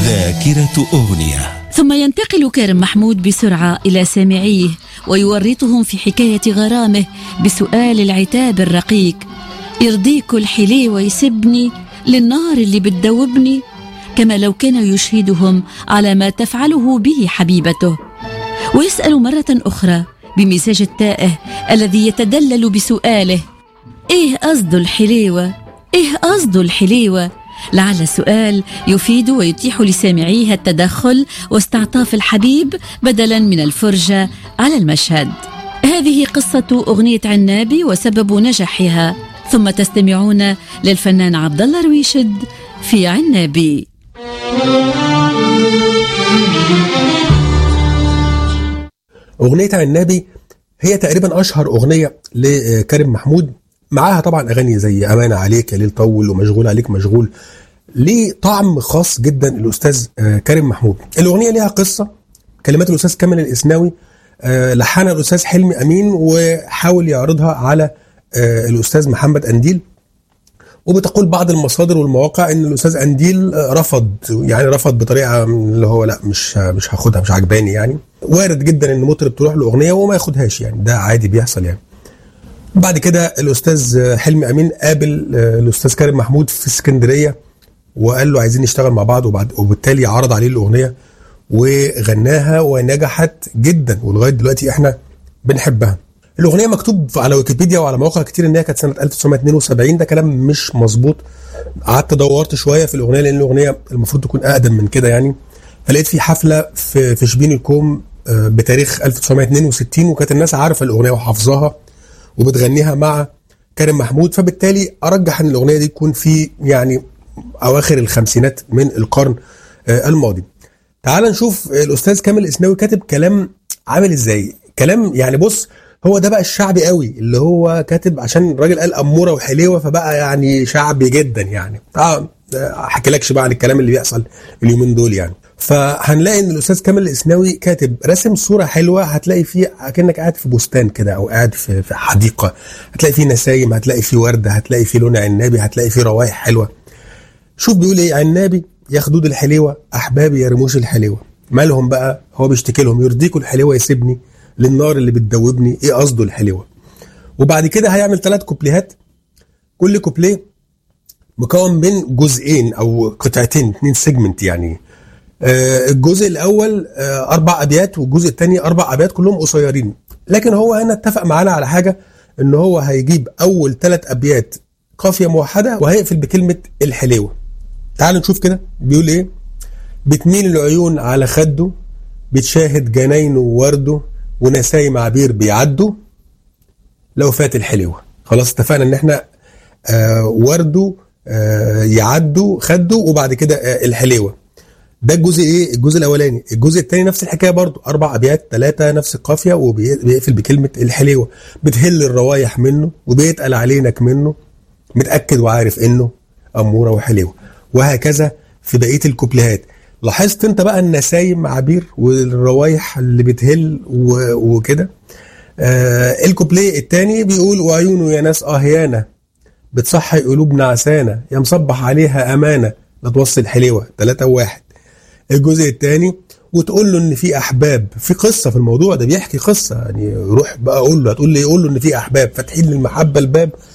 ذاكرة أغنية ثم ينتقل كارم محمود بسرعة إلى سامعيه ويورطهم في حكاية غرامه بسؤال العتاب الرقيق يرضيك الحلي ويسبني للنار اللي بتدوبني كما لو كان يشهدهم على ما تفعله به حبيبته ويسأل مرة أخرى بمزاج التائه الذي يتدلل بسؤاله إيه قصده الحليوة؟ إيه قصده الحليوة؟ لعل السؤال يفيد ويتيح لسامعيه التدخل واستعطاف الحبيب بدلا من الفرجة على المشهد هذه قصة أغنية عنابي وسبب نجاحها ثم تستمعون للفنان عبد الله رويشد في عنابي أغنية عنابي هي تقريبا أشهر أغنية لكريم محمود معاها طبعا أغاني زي أمانة عليك يا ليل طول ومشغول عليك مشغول ليه طعم خاص جدا الأستاذ آه، كريم محمود الأغنية ليها قصة كلمات الأستاذ كامل الإسناوي آه، لحنها الأستاذ حلمي أمين وحاول يعرضها على آه، الأستاذ محمد أنديل وبتقول بعض المصادر والمواقع ان الاستاذ انديل رفض يعني رفض بطريقه اللي هو لا مش مش هاخدها مش عجباني يعني وارد جدا ان مطرب تروح له اغنيه وما ياخدهاش يعني ده عادي بيحصل يعني بعد كده الاستاذ حلمي امين قابل آه، الاستاذ كريم محمود في اسكندريه وقال له عايزين نشتغل مع بعض وبعد وبالتالي عرض عليه الاغنيه وغناها ونجحت جدا ولغايه دلوقتي احنا بنحبها الاغنيه مكتوب على ويكيبيديا وعلى مواقع كتير ان هي كانت سنه 1972 ده كلام مش مظبوط قعدت دورت شويه في الاغنيه لان الاغنيه المفروض تكون اقدم من كده يعني فلقيت في حفله في في شبين الكوم آه، بتاريخ 1962 وكانت الناس عارفه الاغنيه وحافظاها وبتغنيها مع كريم محمود فبالتالي ارجح ان الاغنيه دي تكون في يعني اواخر الخمسينات من القرن آه، الماضي تعال نشوف الاستاذ كامل الاسناوي كاتب كلام عامل ازاي كلام يعني بص هو ده بقى الشعبي قوي اللي هو كاتب عشان الراجل قال اموره وحليوه فبقى يعني شعبي جدا يعني اه احكي لكش بقى عن الكلام اللي بيحصل اليومين دول يعني فهنلاقي ان الاستاذ كامل الاسناوي كاتب راسم صوره حلوه هتلاقي فيه اكنك قاعد في بستان كده او قاعد في في حديقه هتلاقي فيه نسايم هتلاقي فيه ورده هتلاقي فيه لون عنابي هتلاقي فيه روايح حلوه شوف بيقول ايه عنابي يا خدود الحليوه احبابي يا رموش الحليوه مالهم بقى هو بيشتكي لهم يرضيكوا الحليوه يسيبني للنار اللي بتدوبني ايه قصده الحليوه وبعد كده هيعمل ثلاث كوبليهات كل كوبليه مكون من جزئين او قطعتين اتنين سيجمنت يعني آه، الجزء الاول آه، اربع ابيات والجزء الثاني اربع ابيات كلهم قصيرين لكن هو هنا اتفق معانا على حاجه ان هو هيجيب اول ثلاث ابيات قافيه موحده وهيقفل بكلمه الحليوه تعال نشوف كده بيقول ايه بتميل العيون على خده بتشاهد جناينه وورده ونسايم عبير بيعدوا لو فات الحلوة خلاص اتفقنا ان احنا آه ورده آه يعدوا خدوا وبعد كده آه الحلوة ده الجزء ايه الجزء الاولاني الجزء الثاني نفس الحكايه برضو اربع ابيات ثلاثه نفس القافيه وبيقفل بكلمه الحلوه بتهل الروايح منه وبيتقل علينك منه متاكد وعارف انه اموره وحلوه وهكذا في بقيه الكوبليهات لاحظت انت بقى النسايم عبير والروايح اللي بتهل و- وكده آه الكوبليه الثاني بيقول وعيونه يا ناس اهيانه بتصحي قلوبنا عسانه يا مصبح عليها امانه لا توصل حلوه ثلاثة وواحد الجزء الثاني وتقول له ان في احباب في قصه في الموضوع ده بيحكي قصه يعني روح بقى قول له هتقول لي قول له ان في احباب فاتحين للمحبه الباب